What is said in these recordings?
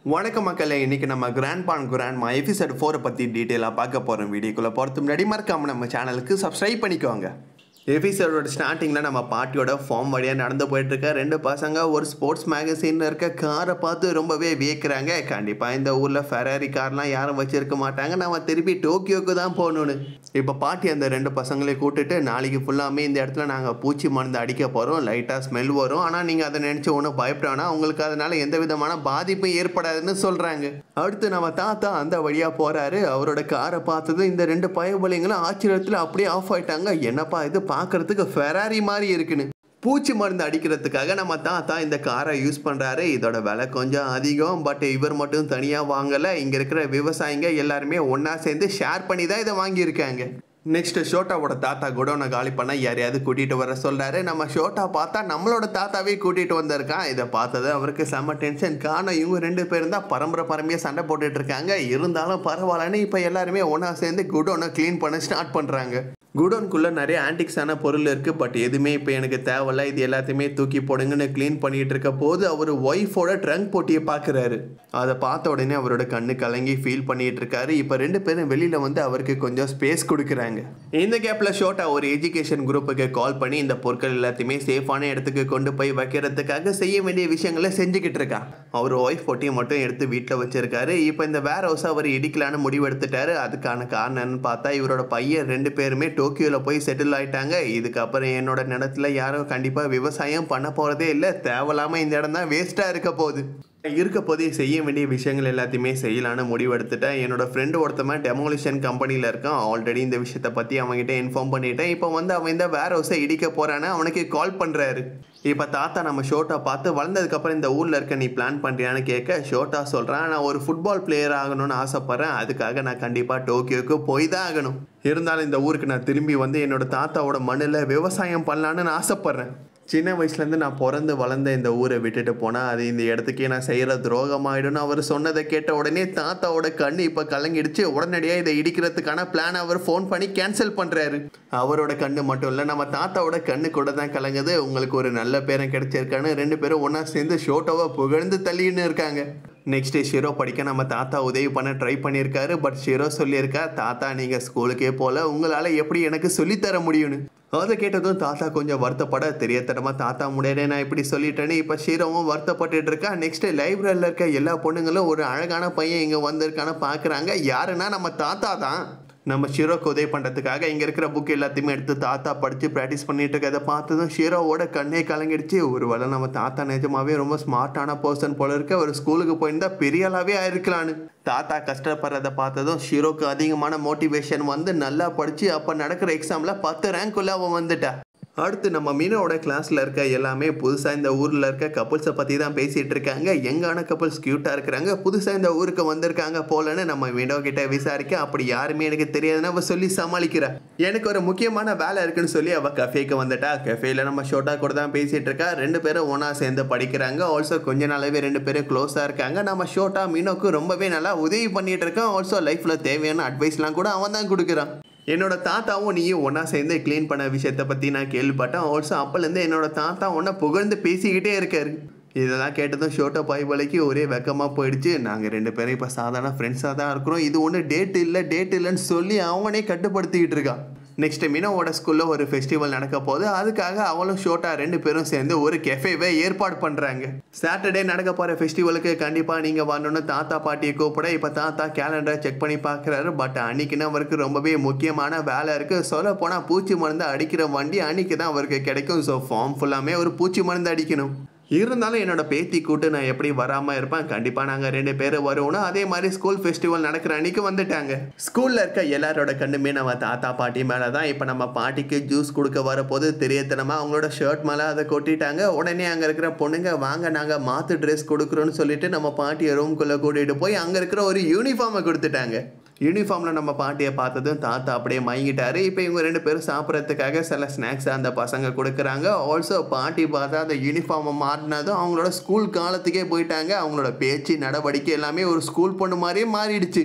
வணக்கம் மக்களே இன்னைக்கு நம்ம grandpa grandma episode ஃபோரை பற்றி டீட்டெயிலாக பார்க்க போகிறோம் வீடியோக்குள்ளே போகிறதுக்கு முன்னாடி மறக்காம நம்ம சேனலுக்கு சப்ஸ்கிரைப் பண்ணிக்கோங்க எபிசோடோட ஸ்டார்டிங்கில் நம்ம பாட்டியோட ஃபார்ம் வழியாக நடந்து போயிட்டு இருக்க ரெண்டு பசங்க ஒரு ஸ்போர்ட்ஸ் மேகசினில் இருக்க காரை பார்த்து ரொம்பவே வியக்கிறாங்க கண்டிப்பாக இந்த ஊரில் ஃபெராரி கார்லாம் யாரும் வச்சிருக்க மாட்டாங்க நம்ம திருப்பி டோக்கியோக்கு தான் போகணுன்னு இப்போ பாட்டி அந்த ரெண்டு பசங்களையும் கூட்டிட்டு நாளைக்கு ஃபுல்லாமே இந்த இடத்துல நாங்கள் பூச்சி மருந்து அடிக்க போகிறோம் லைட்டாக ஸ்மெல் வரும் ஆனால் நீங்கள் அதை நினச்சி ஒன்றும் பயப்படானா உங்களுக்கு அதனால எந்த விதமான பாதிப்பும் ஏற்படாதுன்னு சொல்கிறாங்க அடுத்து நம்ம தாத்தா அந்த வழியாக போகிறாரு அவரோட காரை பார்த்தது இந்த ரெண்டு பயபலிங்களும் ஆச்சரியத்தில் அப்படியே ஆஃப் ஆயிட்டாங்க என்னப்பா இது பார்க்கறதுக்கு ஃபெராரி மாதிரி இருக்குன்னு பூச்சி மருந்து அடிக்கிறதுக்காக நம்ம தாத்தா இந்த காரை யூஸ் பண்ணுறாரு இதோட விலை கொஞ்சம் அதிகம் பட் இவர் மட்டும் தனியாக வாங்கலை இங்கே இருக்கிற விவசாயிங்க எல்லாருமே ஒன்றா சேர்ந்து ஷேர் பண்ணி தான் இதை வாங்கியிருக்காங்க நெக்ஸ்ட் ஷோட்டாவோட தாத்தா குடோனை காலி பண்ண யாரையாவது கூட்டிகிட்டு வர சொல்கிறாரு நம்ம ஷோட்டா பார்த்தா நம்மளோட தாத்தாவே கூட்டிகிட்டு வந்திருக்கான் இதை பார்த்தது அவருக்கு செம்ம டென்ஷன் காரணம் இவங்க ரெண்டு பேரும் தான் பரம்பரை பரமையாக சண்டை போட்டுட்டு இருக்காங்க இருந்தாலும் பரவாயில்லன்னு இப்போ எல்லாருமே ஒன்றா சேர்ந்து குடோனை க்ளீன் பண்ண ஸ்டார்ட் பண்ணுறாங்க குடோனுக்குள்ளே நிறைய ஆன்டிக்ஸான பொருள் இருக்குது பட் எதுவுமே இப்போ எனக்கு தேவையில்ல இது எல்லாத்தையுமே தூக்கி போடுங்கன்னு க்ளீன் பண்ணிட்டு இருக்க போது அவர் ஒய்ஃபோட ட்ரங்க் போட்டியை பார்க்குறாரு அதை பார்த்த உடனே அவரோட கண்ணு கலங்கி ஃபீல் பண்ணிட்டு இருக்காரு இப்போ ரெண்டு பேரும் வெளியில் வந்து அவருக்கு கொஞ்சம் ஸ்பேஸ் கொடுக்குறாங்க இந்த கேப்பில் ஷோட்டா ஒரு எஜுகேஷன் குரூப்புக்கு கால் பண்ணி இந்த பொருட்கள் எல்லாத்தையுமே சேஃபான இடத்துக்கு கொண்டு போய் வைக்கிறதுக்காக செய்ய வேண்டிய விஷயங்களை செஞ்சுக்கிட்டு இருக்கா அவர் ஒய்ஃப் பொட்டியை மட்டும் எடுத்து வீட்டில் வச்சிருக்காரு இப்போ இந்த வேர் ஹவுஸ் அவர் இடிக்கலான்னு முடிவு எடுத்துட்டாரு அதுக்கான காரணம் என்னன்னு பார்த்தா இவரோட பையன் ரெண்டு பேருமே டோக்கியோவில் போய் செட்டில் ஆயிட்டாங்க இதுக்கப்புறம் என்னோட நிலத்துல யாரும் கண்டிப்பாக விவசாயம் பண்ண போகிறதே இல்லை தேவையில்லாமல் இந்த இடம் தான் வேஸ்ட்டாக இருக்க போகுது இருக்க போதே செய்ய வேண்டிய விஷயங்கள் எல்லாத்தையுமே செய்யலான்னு முடிவெடுத்துட்டேன் என்னோட ஃப்ரெண்டு ஒருத்தவன் டெமோலிஷன் கம்பெனியில் இருக்கான் ஆல்ரெடி இந்த விஷயத்தை பற்றி அவன்கிட்ட இன்ஃபார்ம் பண்ணிட்டேன் இப்போ வந்து அவன் இந்த வேர் ஹவுஸை இடிக்க போகிறான்னு அவனுக்கு கால் பண்ணுறாரு இப்போ தாத்தா நம்ம ஷோட்டா பார்த்து வளர்ந்ததுக்கப்புறம் இந்த ஊரில் இருக்க நீ பிளான் பண்ணுறியான்னு கேட்க ஷோட்டா சொல்கிறான் நான் ஒரு ஃபுட்பால் பிளேயர் ஆகணும்னு ஆசைப்பட்றேன் அதுக்காக நான் கண்டிப்பாக டோக்கியோக்கு போய் தான் ஆகணும் இருந்தாலும் இந்த ஊருக்கு நான் திரும்பி வந்து என்னோட தாத்தாவோட மண்ணில் விவசாயம் பண்ணலான்னு நான் ஆசைப்பட்றேன் சின்ன வயசுலேருந்து நான் பிறந்து வளர்ந்த இந்த ஊரை விட்டுட்டு போனால் அது இந்த இடத்துக்கே நான் செய்கிற துரோகமாயிடும்னு அவர் சொன்னதை கேட்ட உடனே தாத்தாவோட கண் இப்போ கலங்கிடுச்சு உடனடியாக இதை இடிக்கிறதுக்கான பிளான் அவர் ஃபோன் பண்ணி கேன்சல் பண்ணுறாரு அவரோட கண்ணு மட்டும் இல்லை நம்ம தாத்தாவோட கண்ணு கூட தான் கலங்குது உங்களுக்கு ஒரு நல்ல பேரும் கிடைச்சிருக்கான்னு ரெண்டு பேரும் ஒன்றா சேர்ந்து ஷோட்டோவை புகழ்ந்து தள்ளின்னு இருக்காங்க நெக்ஸ்ட் ஷிரோ படிக்க நம்ம தாத்தா உதவி பண்ண ட்ரை பண்ணியிருக்காரு பட் ஷிரோ சொல்லியிருக்கா தாத்தா நீங்கள் ஸ்கூலுக்கே போல உங்களால் எப்படி எனக்கு சொல்லித்தர முடியும்னு அதை கேட்டதும் தாத்தா கொஞ்சம் வருத்தப்பட தெரியத்தனமாக தாத்தா முடியல நான் இப்படி சொல்லிட்டேன்னு இப்போ ஷீரோவும் வருத்தப்பட்டுட்டு இருக்கா நெக்ஸ்ட் லைப்ரரியில் இருக்க எல்லா பொண்ணுங்களும் ஒரு அழகான பையன் இங்கே வந்திருக்கான்னு பார்க்குறாங்க யாருன்னா நம்ம தாத்தா தான் நம்ம ஷீரோக்கு உதவி பண்ணுறதுக்காக இங்கே இருக்கிற புக் எல்லாத்தையுமே எடுத்து தாத்தா படித்து ப்ராக்டிஸ் பண்ணிட்டு இருக்கதை பார்த்ததும் ஷீரோவோட கண்ணே கலங்கிடுச்சு ஒரு வேளை நம்ம தாத்தா நிஜமாவே ரொம்ப ஸ்மார்ட்டான பர்சன் போல இருக்க ஒரு ஸ்கூலுக்கு போயிருந்தா பெரிய ஆளாவே ஆயிருக்கலான்னு தாத்தா கஷ்டப்படுறத பார்த்ததும் ஷீரோக்கு அதிகமான மோட்டிவேஷன் வந்து நல்லா படித்து அப்போ நடக்கிற எக்ஸாமில் பத்து ரேங்க் உள்ள அவன் வந்துட்டா அடுத்து நம்ம மீனோட கிளாஸில் இருக்க எல்லாமே புதுசாக இந்த ஊரில் இருக்க கப்புள்ஸை பற்றி தான் பேசிகிட்டு இருக்காங்க யங்கான கப்புள்ஸ் க்யூட்டாக இருக்கிறாங்க புதுசாக இந்த ஊருக்கு வந்திருக்காங்க போலன்னு நம்ம மீனோ கிட்ட விசாரிக்க அப்படி யாருமே எனக்கு தெரியாதுன்னு அவள் சொல்லி சமாளிக்கிறா எனக்கு ஒரு முக்கியமான வேலை இருக்குன்னு சொல்லி அவள் கஃபேக்கு வந்துட்டா கஃபேல நம்ம ஷோட்டா கூட தான் பேசிகிட்டு இருக்கா ரெண்டு பேரும் ஒன்றா சேர்ந்து படிக்கிறாங்க ஆல்சோ கொஞ்ச நாளாவே ரெண்டு பேரும் க்ளோஸாக இருக்காங்க நம்ம ஷோட்டா மீனோக்கு ரொம்பவே நல்லா உதவி பண்ணிட்டு இருக்கான் ஆல்சோ லைஃப்பில் தேவையான அட்வைஸ்லாம் கூட அவன் தான் கொடுக்குறான் என்னோட தாத்தாவும் நீயும் ஒன்றா சேர்ந்து க்ளீன் பண்ண விஷயத்தை பற்றி நான் கேள்விப்பட்டேன் ஆல்சோ அப்போலேருந்து என்னோட தாத்தா ஒன்றை புகழ்ந்து பேசிக்கிட்டே இருக்காரு இதெல்லாம் கேட்டதும் ஷோட்டோ பாய்வலைக்கு ஒரே வெக்கமாக போயிடுச்சு நாங்கள் ரெண்டு பேரும் இப்போ சாதாரண ஃப்ரெண்ட்ஸாக தான் இருக்கிறோம் இது ஒன்று டேட் இல்லை டேட் இல்லைன்னு சொல்லி அவனே கட்டுப்படுத்திக்கிட்டு இருக்கான் நெக்ஸ்ட் மினோவோட ஸ்கூலில் ஒரு ஃபெஸ்டிவல் நடக்க போது அதுக்காக அவளும் ஷோட்டா ரெண்டு பேரும் சேர்ந்து ஒரு கெஃபேவை ஏற்பாடு பண்ணுறாங்க சாட்டர்டே நடக்க போகிற ஃபெஸ்டிவலுக்கு கண்டிப்பாக நீங்கள் வரணும்னு தாத்தா பாட்டியை கூப்பிட இப்போ தாத்தா கேலண்டரை செக் பண்ணி பார்க்குறாரு பட் அன்னைக்குன்னு அவருக்கு ரொம்பவே முக்கியமான வேலை இருக்குது சொல்ல போனால் பூச்சி மருந்து அடிக்கிற வண்டி அன்னைக்கு தான் அவருக்கு கிடைக்கும் ஸோ ஃபார்ம் ஃபுல்லாமே ஒரு பூச்சி மருந்து அடிக்கணும் இருந்தாலும் என்னோட பேத்தி கூட்டு நான் எப்படி வராமல் இருப்பேன் கண்டிப்பாக நாங்கள் ரெண்டு பேரும் வருவோம்னா அதே மாதிரி ஸ்கூல் ஃபெஸ்டிவல் நடக்கிற அன்னைக்கு வந்துட்டாங்க ஸ்கூலில் இருக்க எல்லாரோட கண்ணுமே நம்ம தாத்தா பாட்டி மேலே தான் இப்போ நம்ம பாட்டிக்கு ஜூஸ் கொடுக்க வரப்போது தெரியத்தனமாக அவங்களோட ஷர்ட் மேலே அதை கொட்டிட்டாங்க உடனே அங்கே இருக்கிற பொண்ணுங்க வாங்க நாங்கள் மாற்று ட்ரெஸ் கொடுக்குறோன்னு சொல்லிட்டு நம்ம பாட்டியை ரூம்குள்ளே கூட்டிகிட்டு போய் அங்கே இருக்கிற ஒரு யூனிஃபார்மை கொடுத்துட்டாங்க யூனிஃபார்மில் நம்ம பாட்டியை பார்த்ததும் தாத்தா அப்படியே மயங்கிட்டாரு இப்போ இவங்க ரெண்டு பேரும் சாப்பிட்றதுக்காக சில ஸ்நாக்ஸ் அந்த பசங்க கொடுக்குறாங்க ஆல்சோ பாட்டி பார்த்தா அந்த யூனிஃபார்மை மாட்டினதும் அவங்களோட ஸ்கூல் காலத்துக்கே போயிட்டாங்க அவங்களோட பேச்சு நடவடிக்கை எல்லாமே ஒரு ஸ்கூல் பொண்ணு மாதிரியே மாறிடுச்சு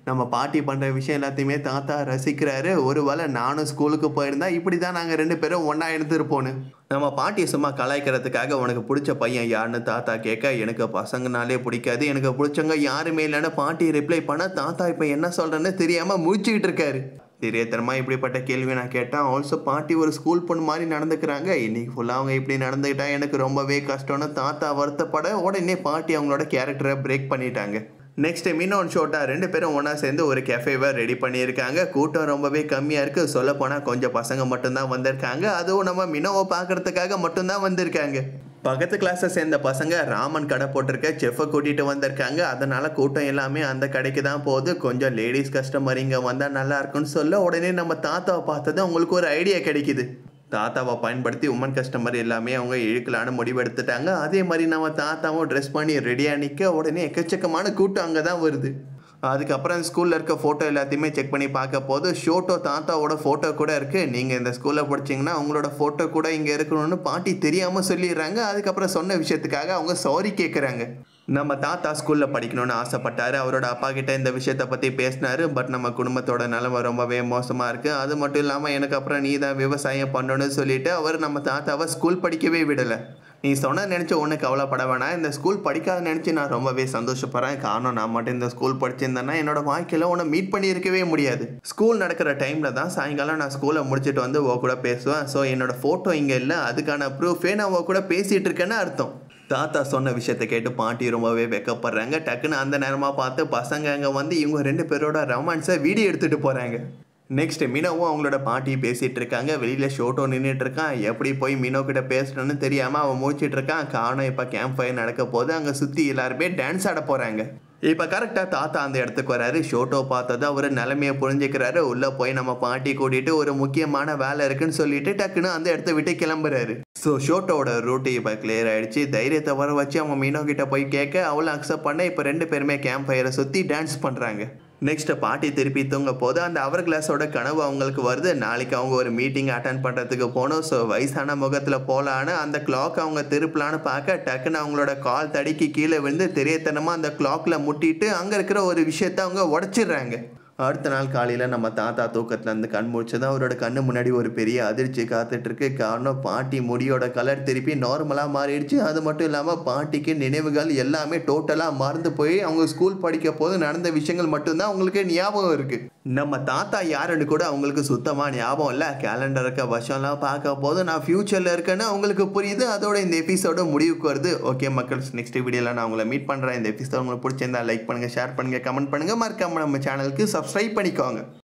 நம்ம பாட்டி பண்ணுற விஷயம் எல்லாத்தையுமே தாத்தா ரசிக்கிறாரு ஒருவேளை நானும் ஸ்கூலுக்கு போயிருந்தா இப்படி தான் நாங்கள் ரெண்டு பேரும் ஒன்றா இருந்துருப்போன்னு நம்ம பாட்டியை சும்மா கலாய்க்கிறதுக்காக உனக்கு பிடிச்ச பையன் யாருன்னு தாத்தா கேட்க எனக்கு பசங்கனாலே பிடிக்காது எனக்கு பிடிச்சவங்க யாருமே இல்லைன்னு பாட்டி ரிப்ளை பண்ண தாத்தா இப்போ என்ன சொல்கிறேன்னு தெரியாமல் முடிச்சுக்கிட்டு இருக்காரு தெரியத்தனமா இப்படிப்பட்ட கேள்வி நான் கேட்டேன் ஆல்சோ பாட்டி ஒரு ஸ்கூல் பொண்ணு மாதிரி நடந்துக்கிறாங்க இன்னைக்கு ஃபுல்லாக அவங்க இப்படி நடந்துக்கிட்டா எனக்கு ரொம்பவே கஷ்டம்னு தாத்தா வருத்தப்பட உடனே பாட்டி அவங்களோட கேரக்டரை பிரேக் பண்ணிட்டாங்க நெக்ஸ்ட் மினோன் ஷோட்டா ரெண்டு பேரும் ஒன்றா சேர்ந்து ஒரு கெஃபேவை ரெடி பண்ணியிருக்காங்க கூட்டம் ரொம்பவே கம்மியாக இருக்குது சொல்லப்போனால் கொஞ்சம் பசங்க மட்டும்தான் வந்திருக்காங்க அதுவும் நம்ம மினோவை பார்க்கறதுக்காக மட்டும்தான் வந்திருக்காங்க பக்கத்து கிளாஸை சேர்ந்த பசங்க ராமன் கடை போட்டிருக்க செஃப்பை கூட்டிகிட்டு வந்திருக்காங்க அதனால கூட்டம் எல்லாமே அந்த கடைக்கு தான் போகுது கொஞ்சம் லேடிஸ் கஸ்டமர் இங்கே வந்தால் நல்லா இருக்கும்னு சொல்ல உடனே நம்ம தாத்தாவை பார்த்தது அவங்களுக்கு ஒரு ஐடியா கிடைக்குது தாத்தாவை பயன்படுத்தி உமன் கஸ்டமர் எல்லாமே அவங்க இழுக்கலான்னு முடிவெடுத்துட்டாங்க அதே மாதிரி நம்ம தாத்தாவும் ட்ரெஸ் பண்ணி ரெடியாக நிற்க உடனே எக்கச்சக்கமான கூட்டம் அங்கே தான் வருது அதுக்கப்புறம் ஸ்கூலில் இருக்க ஃபோட்டோ எல்லாத்தையுமே செக் பண்ணி பார்க்க போது ஷோட்டோ தாத்தாவோட ஃபோட்டோ கூட இருக்குது நீங்கள் இந்த ஸ்கூலில் படிச்சீங்கன்னா உங்களோட ஃபோட்டோ கூட இங்கே இருக்கணும்னு பாட்டி தெரியாமல் சொல்லிடுறாங்க அதுக்கப்புறம் சொன்ன விஷயத்துக்காக அவங்க சாரி கேட்குறாங்க நம்ம தாத்தா ஸ்கூலில் படிக்கணும்னு ஆசைப்பட்டாரு அவரோட அப்பா கிட்ட இந்த விஷயத்தை பற்றி பேசினாரு பட் நம்ம குடும்பத்தோட நிலைமை ரொம்பவே மோசமாக இருக்குது அது மட்டும் இல்லாமல் எனக்கு அப்புறம் நீ தான் விவசாயம் பண்ணணும்னு சொல்லிட்டு அவர் நம்ம தாத்தாவை ஸ்கூல் படிக்கவே விடலை நீ சொன்ன நினச்சி ஒன்றும் கவலைப்பட வேணாம் இந்த ஸ்கூல் படிக்காத நினச்சி நான் ரொம்பவே சந்தோஷப்படுறேன் காரணம் நான் மட்டும் இந்த ஸ்கூல் படிச்சிருந்தேன்னா என்னோட வாழ்க்கையில் உன்னை மீட் பண்ணியிருக்கவே முடியாது ஸ்கூல் நடக்கிற டைமில் தான் சாயங்காலம் நான் ஸ்கூலை முடிச்சுட்டு வந்து உன் கூட பேசுவேன் ஸோ என்னோட ஃபோட்டோ இங்கே இல்லை அதுக்கான ப்ரூஃபே நான் உன் கூட பேசிகிட்டு இருக்கேன்னு அர்த்தம் தாத்தா சொன்ன விஷயத்தை கேட்டு பாட்டி ரொம்பவே வெக்கப்படுறாங்க டக்குன்னு அந்த நேரமாக பார்த்து பசங்க அங்கே வந்து இவங்க ரெண்டு பேரோட ரொமான்ஸை வீடியோ எடுத்துகிட்டு போகிறாங்க நெக்ஸ்ட் மீனோவும் அவங்களோட பாட்டி பேசிகிட்டு இருக்காங்க வெளியில் ஷோட்டோ நின்றுட்டு இருக்கான் எப்படி போய் மீனோ கிட்ட பேசணும்னு தெரியாமல் அவன் மூச்சிட்டு இருக்கான் காரணம் இப்போ கேம்ப் ஃபயர் நடக்க போது அங்கே சுற்றி எல்லாருமே டான்ஸ் ஆட போகிறாங்க இப்போ கரெக்டாக தாத்தா அந்த இடத்துக்கு வராரு ஷோட்டோ பார்த்தது அவர் நிலைமையை புரிஞ்சுக்கிறாரு உள்ளே போய் நம்ம பாட்டி கூட்டிகிட்டு ஒரு முக்கியமான வேலை இருக்குன்னு சொல்லிட்டு டக்குன்னு அந்த இடத்த விட்டு கிளம்புறாரு ஸோ ஷோட்டோட ரூட்டு இப்போ கிளியர் ஆயிடுச்சு தைரியத்தை வர வச்சு அவன் மீனோ கிட்ட போய் கேட்க அவளை அக்செப்ட் பண்ண இப்போ ரெண்டு பேருமே கேம்ப் ஃபயரை சுற்றி டான்ஸ் பண்ணுறாங்க நெக்ஸ்ட் பாட்டி திருப்பி தூங்க போது அந்த அவர் கிளாஸோட கனவு அவங்களுக்கு வருது நாளைக்கு அவங்க ஒரு மீட்டிங் அட்டன் பண்ணுறதுக்கு போகணும் ஸோ வயசான முகத்தில் போகலான்னு அந்த கிளாக் அவங்க திருப்பலான்னு பார்க்க டக்குன்னு அவங்களோட கால் தடிக்கு கீழே விழுந்து தெரியத்தனமாக அந்த கிளாக்ல முட்டிட்டு அங்கே இருக்கிற ஒரு விஷயத்த அவங்க உடச்சிடுறாங்க அடுத்த நாள் காலையில் நம்ம தாத்தா தூக்கத்துலேருந்து கண் முடிச்சதும் அவரோட கண்ணு முன்னாடி ஒரு பெரிய அதிர்ச்சி காத்துட்ருக்கு காரணம் பாட்டி முடியோட கலர் திருப்பி நார்மலாக மாறிடுச்சு அது மட்டும் இல்லாமல் பாட்டிக்கு நினைவுகள் எல்லாமே டோட்டலாக மறந்து போய் அவங்க ஸ்கூல் படிக்க போது நடந்த விஷயங்கள் மட்டும்தான் அவங்களுக்கு ஞாபகம் இருக்குது நம்ம தாத்தா யாருன்னு கூட அவங்களுக்கு சுத்தமாக ஞாபகம் இல்லை கேலண்டர் இருக்க வருஷம்லாம் பார்க்க போது நான் ஃப்யூச்சரில் இருக்கேன்னு அவங்களுக்கு புரியுது அதோட இந்த எபிசோட முடிவுக்கு வருது ஓகே மக்கள்ஸ் நெக்ஸ்ட் வீடியோவில் நான் உங்களை மீட் பண்ணுறேன் இந்த எபிசோட் உங்களுக்கு பிடிச்சிருந்தா லைக் பண்ணுங்கள் ஷேர் பண்ணுங்கள் கமெண்ட் பண்ணுங்கள் மறக்காம நம்ம சேனலுக்கு சப்ஸ்கிரைப் பண்ணிக்கோங்க